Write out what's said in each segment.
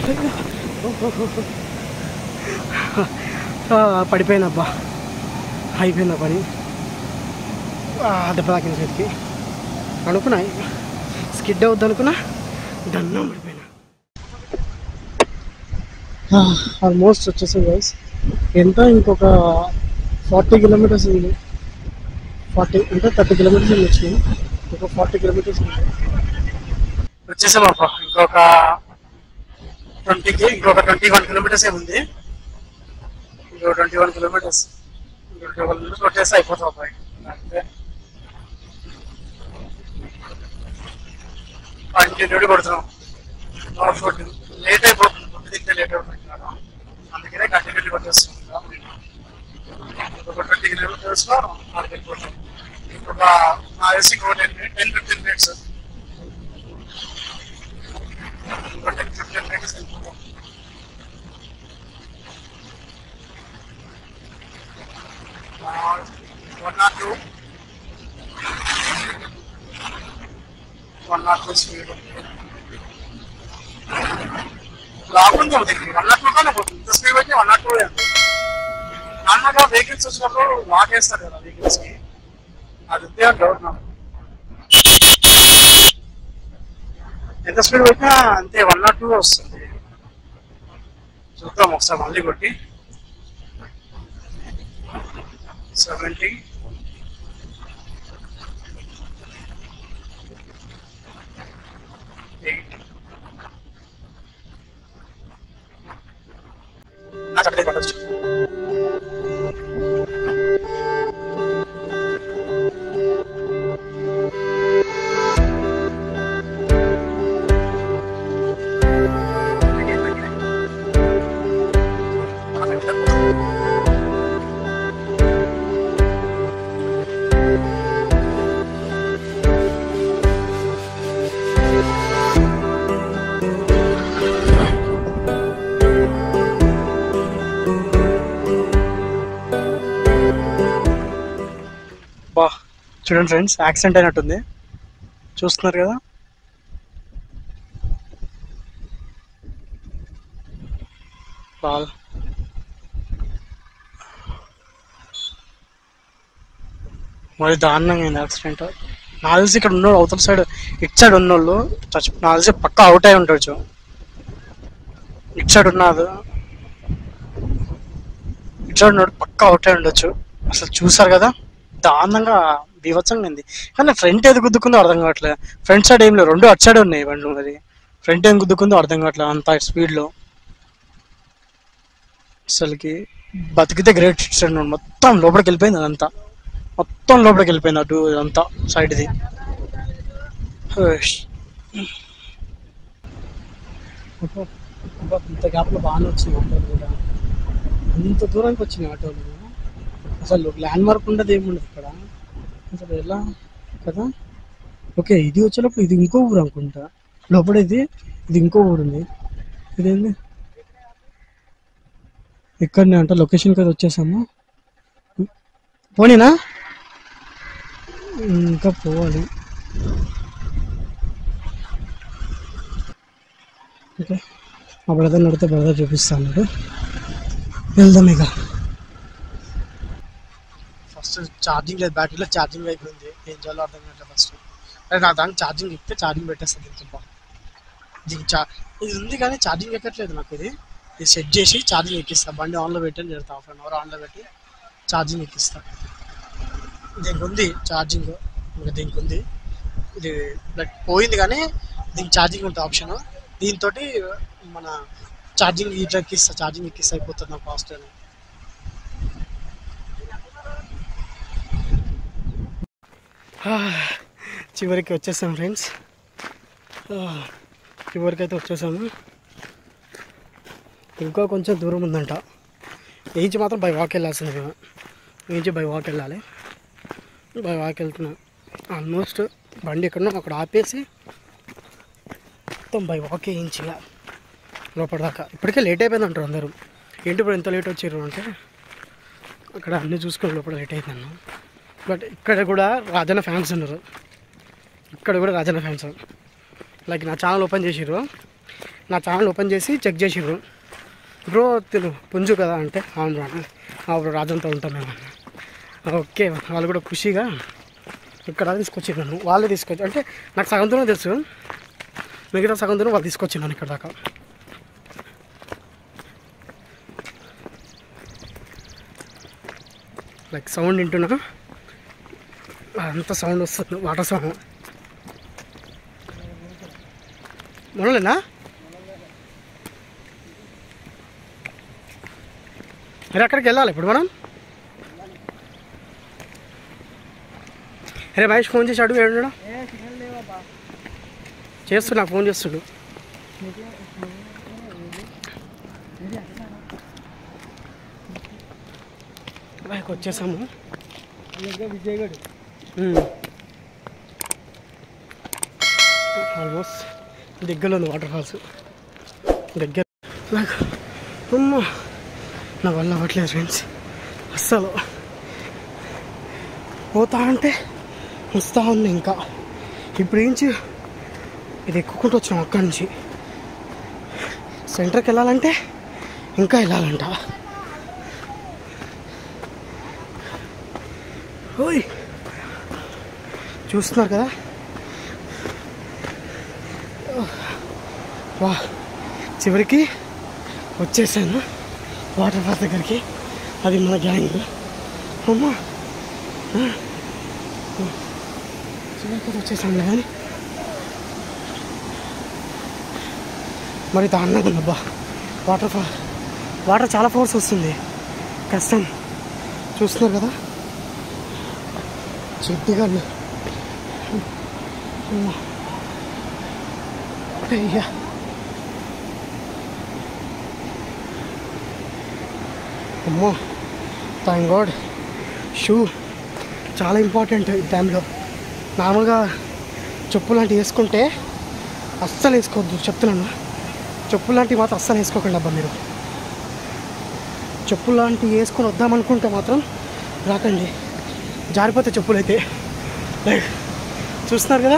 ఆ, పడిపోయినబ్బా అయిపోయింది ఆ పని ఆ, దెబ్బ తాకిన చేతికి అనుకున్నా స్కిడ్ అవుద్ది అనుకున్నా దన్నం పడిపోయినా ఆల్మోస్ట్ వచ్చేసాయి గైస్ ఎంత ఇంకొక ఫార్టీ కిలోమీటర్స్ ఉంది ఫార్టీ అంటే థర్టీ కిలోమీటర్స్ ఉంది వచ్చినాయి ఇంకొక ఫార్టీ కిలోమీటర్స్ ఉంది వచ్చేసాం అప్ప ఇంకొక ట్వంటీకి ఇంకొక ట్వంటీ వన్ కిలోమీటర్స్ ఉంది ఇంకొక twenty one kilometres twenty one kilometres కొట్టేసి అయిపోతాం అబ్బాయి అంతే కంటిన్యూటీ కొడుతున్నాం నాట్ ఫుడ్ లేట్ అయిపోతుంది ఫుడ్ తింటే లేట్ అయిపోతుంది అందుకనే కంటిన్యూటీ కొట్టేస్తున్నాం ఒక ట్వంటీ కిలోమీటర్స్ లో మనకి వెళ్ళిపోతాం ఒక నా ఏసీ ఇంకో టెన్ టెన్ ఫిఫ్టీన్ మినిట్స్ ఇంకో టెన్ ఫిఫ్టీన్ మినిట్స్ వెళ్ళిపోతాం one not two one not two speed లాగుంది ఒకటి వన్ నాట్ టూ కానీ పోతుంది ఇంత స్పీడ్ వచ్చి వన్ నాట్ టూ నాన్నగా వెహికల్స్ వచ్చినప్పుడు లాగేస్తారు కదా వెహికల్స్ కి అది ఉందే డౌట్ నాకు ఎంత స్పీడ్ పెట్టినా అంతే వన్ నాట్ టూ వస్తుంది చూద్దాం ఒకసారి మళ్ళీ కొట్టి సెవెంటీ ఎయిట్ నాకు అక్కడే పడవచ్చు బా చూడండి ఫ్రెండ్స్ యాక్సిడెంట్ అయినట్టుంది చూస్తున్నారు కదా బాల్ మరి దారుణంగా అయింది యాక్సిడెంట్ నాకు తెలిసి ఇక్కడ ఉన్నోడు అవతల సైడ్ ఇటు సైడ్ ఉన్నోళ్ళు చచ్చి నాకు తెలిసి పక్కా అవుట్ అయి ఉండొచ్చు ఇటు సైడ్ ఉన్నది ఇటు సైడ్ ఉన్నాడు పక్కా అవుట్ అయి ఉండొచ్చు అసలు చూసారు కదా దారుణంగా బీభత్సంగా ఉంది కానీ ఫ్రంట్ ఏది గుద్దుకుందో అర్థం కావట్లేదు ఫ్రంట్ సైడ్ ఏం లేదు రెండు అటు సైడ్ ఉన్నాయి బండ్లు మరి ఫ్రంట్ ఏం గుద్దుకుందో అర్థం కావట్లేదు అంత స్పీడ్లో అసలుకి బతికితే గ్రేట్ సైడ్ మొత్తం లోపలికి వెళ్ళిపోయింది అదంతా మొత్తం లోపలికి వెళ్ళిపోయింది అటు అంతా సైడ్ది ఇంత గ్యాప్లో బాగానే వచ్చినాయి ఆటోలు కూడా అంత దూరానికి వచ్చినాయి ఆటోలు అసలు ల్యాండ్ మార్క్ ఉండదు ఏముండదు ఇక్కడ అసలు ఎలా కదా ఓకే ఇది వచ్చేటప్పుడు ఇది ఇంకో ఊరు అనుకుంటా లోపల ఇది ఇది ఇంకో ఊరు ఉంది ఇదేంది ఇక్కడనే అంట లొకేషన్కి అయితే వచ్చేసాము పోనీనా ఇంకా పోవాలి ఓకే మా బ్రదర్ నడితే బ్రదర్ చూపిస్తాను వెళ్దాం ఇక ఫస్ట్ ఛార్జింగ్ లేదు బ్యాటరీలో ఛార్జింగ్ అయిపోయింది ఏం చేయాలో అర్థం కావట్లేదు ఫస్ట్ అదే నా దానికి ఛార్జింగ్ ఎక్కితే ఛార్జింగ్ పెట్టేస్తుంది ఇంకా దీనికి చా ఇది ఉంది కానీ ఛార్జింగ్ ఎక్కట్లేదు నాకు ఇది ఇది సెట్ చేసి ఛార్జింగ్ ఎక్కిస్తా బండి ఆన్లో పెట్టి పెడతా హాఫ్ అన్ అవర్ ఆన్లో పెట్టి ఛార్జింగ్ ఎక్కిస్తా దీనికి ఉంది ఛార్జింగ్ ఇంకా దీనికి ఉంది ఇది లైక్ పోయింది కానీ దీనికి ఛార్జింగ్ ఉంటుంది ఆప్షన్ దీంతో మన ఛార్జింగ్ ఇట్లా ఎక్కిస్తా ఛార్జింగ్ ఎక్కిస్తా అయిపోతుంది నాకు ఫాస్ట్ అని చివరికి వచ్చేసాం ఫ్రెండ్స్ చివరికి అయితే వచ్చేసాము ఇంకా కొంచెం దూరం ఉందంట ఏంచి మాత్రం బై వాక్ వెళ్ళాల్సింది మేము ఏంచి బై వాక్ వెళ్ళాలి బై వాక్ వెళ్తున్నాం ఆల్మోస్ట్ బండి ఎక్కడో అక్కడ ఆపేసి మొత్తం బై వాక్ వేయించి లోపల దాకా ఇప్పటికే లేట్ అయిపోయింది అంటారు అందరూ ఏంటి ఇప్పుడు ఎంత లేట్ వచ్చారు అంటే అక్కడ అన్నీ చూసుకొని లోపల లేట్ అయిందన్న బట్ ఇక్కడ కూడా రాజన్న ఫ్యాన్స్ ఉన్నారు ఇక్కడ కూడా రాజన్న ఫ్యాన్స్ లైక్ నా ఛానల్ ఓపెన్ చేసిర్రు నా ఛానల్ ఓపెన్ చేసి చెక్ చేసిర్రు బ్రో తిను పుంజు కదా అంటే అవును రా అప్పుడు రాజంతో ఉంటాను నేను అన్నా. ఓకే వాళ్ళు కూడా ఖుషిగా ఇక్కడ తీసుకొచ్చి నన్ను వాళ్ళే తీసుకొచ్చి అంటే నాకు సగం దూరం తెలుసు మిగతా సగం దూరం వాళ్ళు తీసుకొచ్చి నన్ను ఇక్కడ దాకా లైక్ సౌండ్ వింటున్నా అంత సౌండ్ వస్తుంది వాటర్ సౌండ్ మొనలేనా మరి అక్కడికి వెళ్ళాలి ఇప్పుడు మనం అరే మహేష్ ఫోన్ చేసి అడుగు ఏడు చేస్తున్నా ఫోన్ చేస్తుడు బైక్ వచ్చేసాము విజయగఢ్ ఆల్మోస్ట్ దగ్గరలో ఉంది వాటర్ ఫాల్స్ దగ్గర నాకు అమ్మో నా వల్ల అవ్వట్లేదు ఫ్రెండ్స్ అస్సలు పోతా అంటే వస్తా ఉంది ఇంకా ఇప్పుడు ఏంచి ఇది ఎక్కుకుంటూ వచ్చినాం అక్కడి నుంచి సెంటర్కి వెళ్ళాలంటే ఇంకా వెళ్ళాలంట ఓయ్ చూస్తున్నారు కదా వా చివరికి వచ్చేసాను వాటర్ ఫాల్స్ దగ్గరికి అది మన గ్యాంగ్ అమ్మా ఆ. చివరికి వచ్చేసాను కానీ మరి దారుణంగా ఉందబ్బా వాటర్ ఫాల్ వాటర్ చాలా ఫోర్స్ వస్తుంది కష్టం చూస్తున్నారు కదా చెట్టుగా అయ్యా అమ్మో థ్యాంక్ గాడ్ షూ చాలా ఇంపార్టెంట్ ఈ టైంలో నార్మల్గా చెప్పులు లాంటివి వేసుకుంటే అస్సలు వేసుకోవద్దు చెప్తున్నాను చెప్పులు లాంటివి మాత్రం అస్సలు వేసుకోకండి అబ్బా మీరు చెప్పులు లాంటివి వేసుకొని వద్దామనుకుంటే మాత్రం రాకండి జారిపోతే చెప్పులు అయితే లైక్ చూస్తున్నారు కదా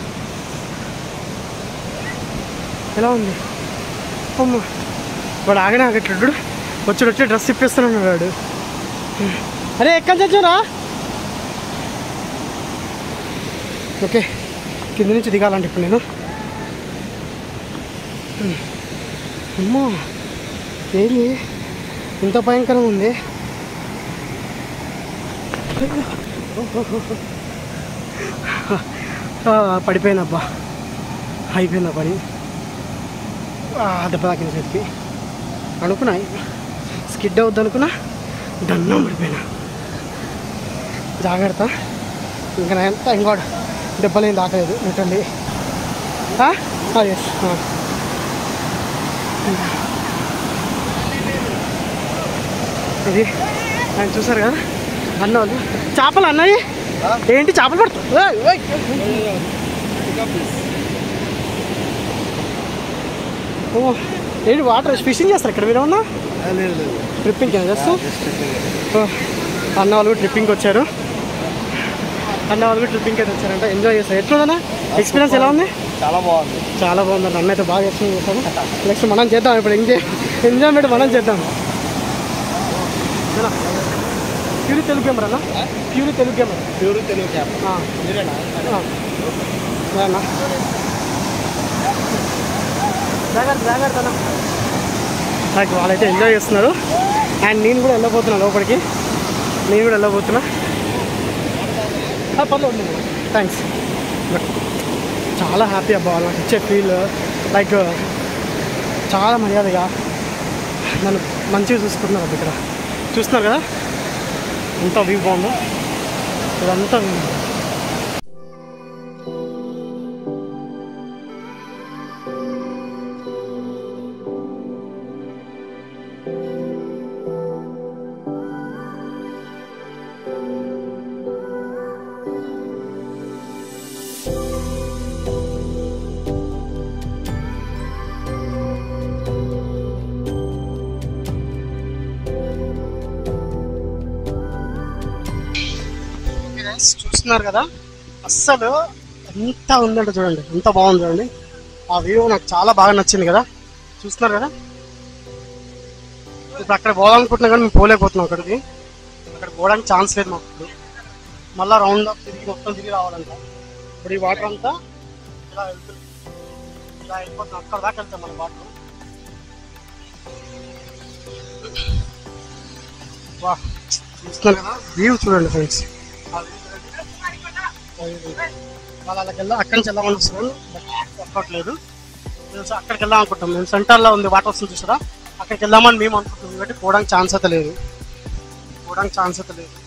ఎలా ఉంది అమ్మ వాడు ఆగనే ఆగట్లేడు వచ్చి వచ్చి డ్రెస్ ఇప్పిస్తున్నాడు వాడు అరే ఎక్కడి చచ్చారా ఓకే కింద నుంచి దిగాలంటే ఇప్పుడు నేను అమ్మో ఏంది ఇంత భయంకరంగా ఉంది ఆ, పడిపోయినబ్బా అయిపోయింది ఆ పని ఆ, దెబ్బ తాకింది చేతికి అనుకున్నా స్కిడ్ అవుద్ది అనుకున్నా దన్నం పడిపోయినా జాగ్రత్త ఇంకా నా ఎంత ఇంకోటి దెబ్బలు ఏం తాకలేదు లిటర్లీ ఎస్ ఇది ఆయన చూసారు కదా అన్న వాళ్ళు చేపలు అన్నయ్య ఏంటి చేపలు పడుతుంది ఓ ఏంటి వాటర్ ఫిషింగ్ చేస్తారు ఇక్కడ మీరు ఏమన్నా లేదు లేదు ట్రిప్పింగ్ చేస్తా ఓ, అన్న వాళ్ళు ట్రిప్పింగ్కి వచ్చారు అన్న వాళ్ళు కూడా ట్రిప్పింగ్కి అయితే వచ్చారంట ఎంజాయ్ చేస్తారు ఎట్లుందన్నా ఎక్స్పీరియన్స్ ఎలా ఉంది చాలా బాగుంది చాలా బాగుంది అన్న అయితే బాగా ఎక్స్ప్లెయిన్ చేశాను నెక్స్ట్ మనం చేద్దాం ఇప్పుడు ఎంజాయ్ ఎంజాయ్మెంట్ మనం చేద్దాం ప్యూరి తెలుగు కెమెరా అన్న pure Telugu camera pure Telugu cap ఆ, మీరేనా ఆ. అన్న జాగ్రత్త జాగ్రత్త అన్న నాకు వాళ్ళైతే ఎంజాయ్ చేస్తున్నారు అండ్ నేను కూడా వెళ్ళబోతున్నా లోపలికి నేను కూడా వెళ్ళబోతున్నా ఆ, పర్లేదు థ్యాంక్స్ చాలా హ్యాపీ అబ్బా వాళ్ళకి ఇచ్చే ఫీల్ లైక్ చాలా మర్యాదగా నన్ను మంచిగా చూసుకుంటున్నారు అబ్బా ఇక్కడ చూస్తున్నారు కదా ఎంత వ్యూ బాగుందో ఇదంతా view. ఓకే guys, చూస్తున్నారు కదా అస్సలు ఎంత ఉందంటే చూడండి ఎంత బాగుంది చూడండి ఆ వ్యూ నాకు చాలా బాగా నచ్చింది కదా చూస్తున్నారు కదా ఇప్పుడు అక్కడ పోవాలనుకుంటున్నా కానీ మేము పోలేకపోతున్నాం అక్కడికి అక్కడ పోవడానికి ఛాన్స్ లేదు మాకు ఇప్పుడు మళ్ళీ రౌండ్ అప్ తిరిగి మొత్తం తిరిగి రావాలంట ఇప్పుడు ఈ వాటర్ అంతా ఇలా వెళ్తుంది ఇలా వెళ్ళిపోతుంది అక్కడ దాకా వెళ్తాం మన వాటర్ వా చూస్తున్నారు కదా వ్యూ చూడండి ఫ్రెండ్స్ వాళ్ళకి వెళ్ళా అక్కడి నుంచి వెళ్ళామని వస్తున్నాను బట్ ఒక్కట్లేదు తెలుసు అక్కడికి వెళ్దాం అనుకుంటాం మేము సెంటర్లో ఉంది వాటర్ వస్తుంది చూసారా అక్కడికి వెళ్దామని మేము అనుకుంటాం ఎందుకంటే పోవడానికి ఛాన్స్ అయితే లేదు పోవడానికి ఛాన్స్ అయితే లేదు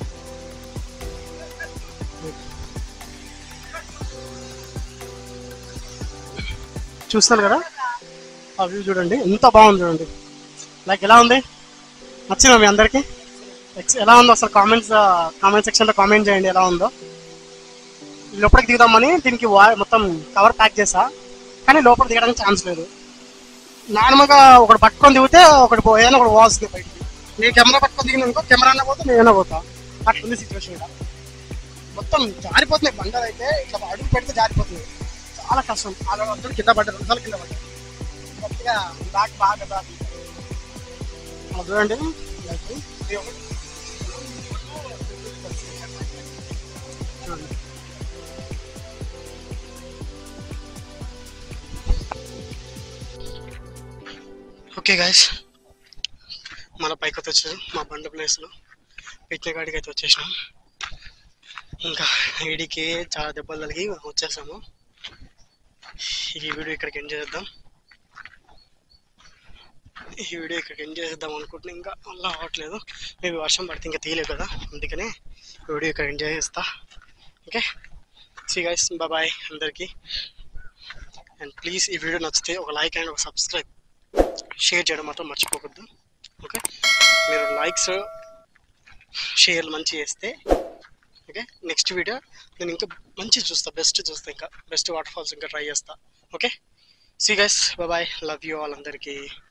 చూస్తారు కదా ఆ వ్యూ చూడండి ఎంత బాగుంది చూడండి లైక్ ఎలా ఉంది నచ్చిందా మీ అందరికి ఎక్స్- ఎలా ఉందో అసలు కామెంట్స్ కామెంట్ సెక్షన్లో కామెంట్ చేయండి ఎలా ఉందో లోపలికి దిగుదామని దీనికి వా- మొత్తం కవర్ ప్యాక్ చేసా కానీ లోపల దిగడానికి ఛాన్స్ లేదు నార్మల్గా ఒకటి పట్టుకొని దిగితే ఒకటి పో- ఏదైనా ఒకటి పోవాల్సింది బయటికి నేను కెమెరా పట్టుకొని దిగిన అనుకో కెమెరా అన్న పోతే నేనే పోతా అట్లుంది సిచ్యువేషన్ ఇక్కడ మొత్తం జారిపోతున్నాయి బండలు అయితే ఇట్లా అడుగు పెడితే జారిపోతున్నాయి చాలా కష్టం అలా అందరూ కింద పడ్డారు రెండు కింద పడ్డారు గట్టిగా బ్యాక్ బాగా బ్యాక్ అలా చూడండి like ఇది ఒకటి. చూడండి ఓకే గాయస్ మన పైకి అయితే వచ్చాం మా బండ ప్లేస్లో పిక్నిక్ కాడికి అయితే వచ్చేసినాం ఇంకా వీడికి చాలా దెబ్బలు తగిలి వచ్చేసాము ఈ వీడియో ఇక్కడికి ఎంజాయ్ చేద్దాం ఈ వీడియో ఇక్కడికి ఎంజాయ్ చేద్దాం అనుకుంటున్నా ఇంకా అలా అవ్వట్లేదు మేబీ వర్షం పడితే ఇంకా తీయలేదు కదా అందుకనే ఈ వీడియో ఇక్కడ ఎంజాయ్ చేస్తా ఓకే సి గైస్ బాయ్ అందరికీ అండ్ ప్లీజ్ ఈ వీడియో నచ్చితే ఒక లైక్ అండ్ ఒక సబ్స్క్రైబ్ షేర్ చేయడం మాత్రం మర్చిపోకూడదు ఓకే మీరు లైక్స్ షేర్లు మంచి చేస్తే ఓకే నెక్స్ట్ వీడియో నేను ఇంకా మంచి చూస్తా బెస్ట్ చూస్తా ఇంకా బెస్ట్ వాటర్ ఫాల్స్ ఇంకా ట్రై చేస్తా okay see guys bye love you all అందరికీ